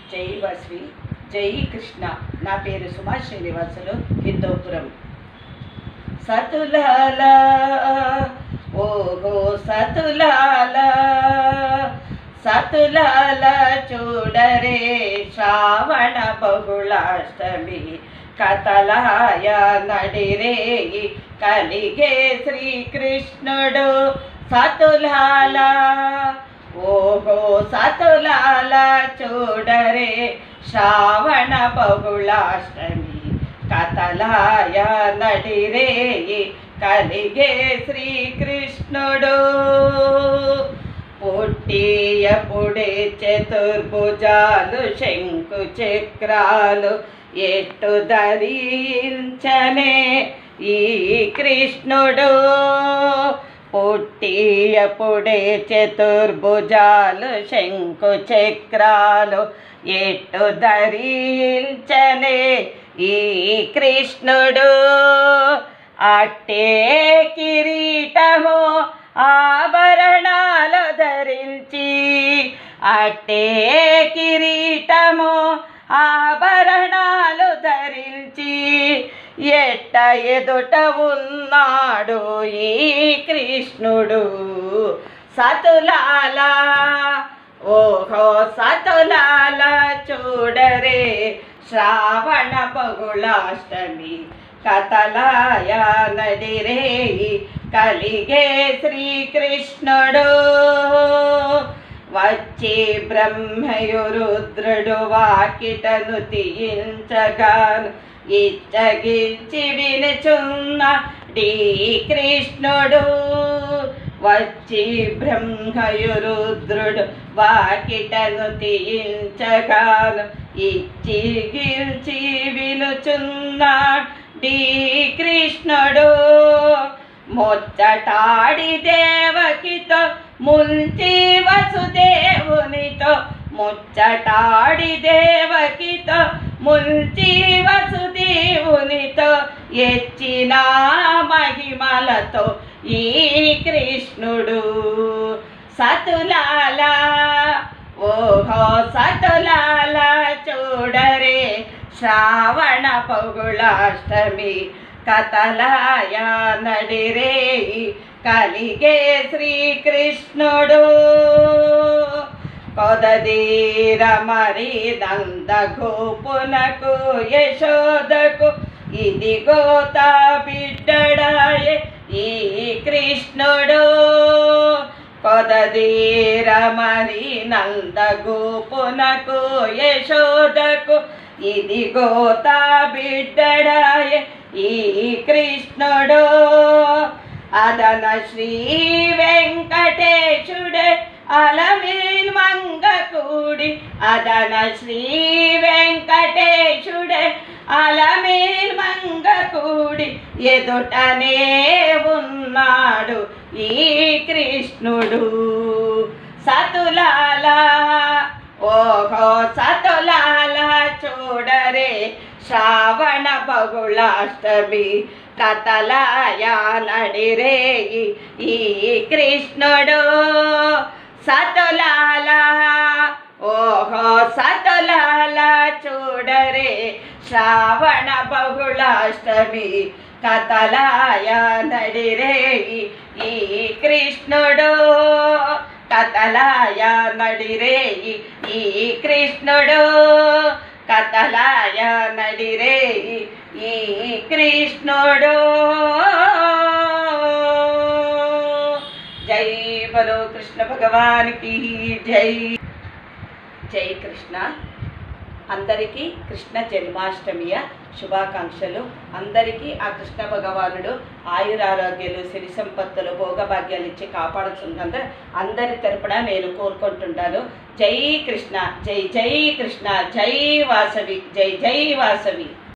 జై వాసవి జై కృష్ణ నా పేరు సుమా శ్రీనివాసులు హిందూపురం సతులాల ఓహో సతులాల సతులాల చూడరే శ్రావణ బహుళాష్టమి కథలాయ నడిరే కలిగే శ్రీకృష్ణుడు సతులాల ఓహో సతులాల చూడరే శ్రావణ బహుళాష్టమి కథలాయ నడిరే కలిగే శ్రీకృష్ణుడు పుట్టియపుడే చతుర్భుజాలు శంకు చక్రాలు ఎట్టు ధరించనే ఈ కృష్ణుడు పుట్టియపుడే చతుర్భుజాలు శంకు చక్రాలు ఎట్టు ధరించనే ఈ కృష్ణుడు అట్టే కిరీటము ఆభరణాలు ధరించి అట్టే కిరీటము ఆభరణాలు ధరించి ఎట్ట ఎదుట ఉన్నాడు ఈ కృష్ణుడు సతులాల ఓహో సతులాల చూడరే శ్రావణ బహుళాష్టమి కథలాయ నడిరే కలిగే శ్రీకృష్ణుడు వచ్చి బ్రహ్మయు రుద్రుడు వాకిటను తీయించగాను ఇచ్చగిచ్చి వినుచున్న డి కృష్ణుడు వచ్చి బ్రహ్మయు రుద్రుడు వాకిటను తీయించగాను ఇచ్చి గిల్చి వినుచున్న డి కృష్ణుడు ముచ్చటాడి దేవకితో ముంచి వసుదేవునితో ముచ్చటాడి దేవకితో ముంచి వసుదేవునితో ఎచ్చిన మహిమలతో ఈ కృష్ణుడు సతులాల ఓహో సతులాల చూడరే శ్రావణ పౌగుళాష్టమి కథలాయ నడిరే కలిగే శ్రీకృష్ణుడు కొదదీర మరి నంద గోపునకు యశోదకు ఇదిగో తా బిడ్డడాయే ఈ కృష్ణుడు కొదదీర మరి నంద గోపునకు యశోదకు ఇదిగో తా బిడ్డడాయే ఈ కృష్ణుడు అదన శ్రీ వెంకటేశుడే అలమీల్ మంగకూడి అదన శ్రీ వెంకటేశుడే అలమీల్ మంగకూడి ఎదుటనే ఉన్నాడు ఈ కృష్ణుడు సతులాల ఓహో సతులాల చూడరే శ్రావణ బహుళాష్టమి కథలాయ నడిరే ఈ కృష్ణుడు సతులాల ఓహో సతులాల చూడరే శ్రావణ బహుళాష్టమి కథలాయ నడిరే ఈ కృష్ణుడు కథలాయ నడిరే ఈ కృష్ణుడు కథలాయ నడిరే ఈ కృష్ణుడు జై బలో కృష్ణ భగవానికి జై జై కృష్ణ అందరికీ కృష్ణ జన్మాష్టమియ శుభాకాంక్షలు అందరికీ ఆ కృష్ణ భగవానుడు ఆయురారోగ్యాలు సిరి సంపత్తులు భోగభాగ్యాలు ఇచ్చి కాపాడుతున్నందుకు అందరి తరపున నేను కోరుకుంటుంటాను జై కృష్ణ జై జై కృష్ణ జై వాసవి జై జై వాసవి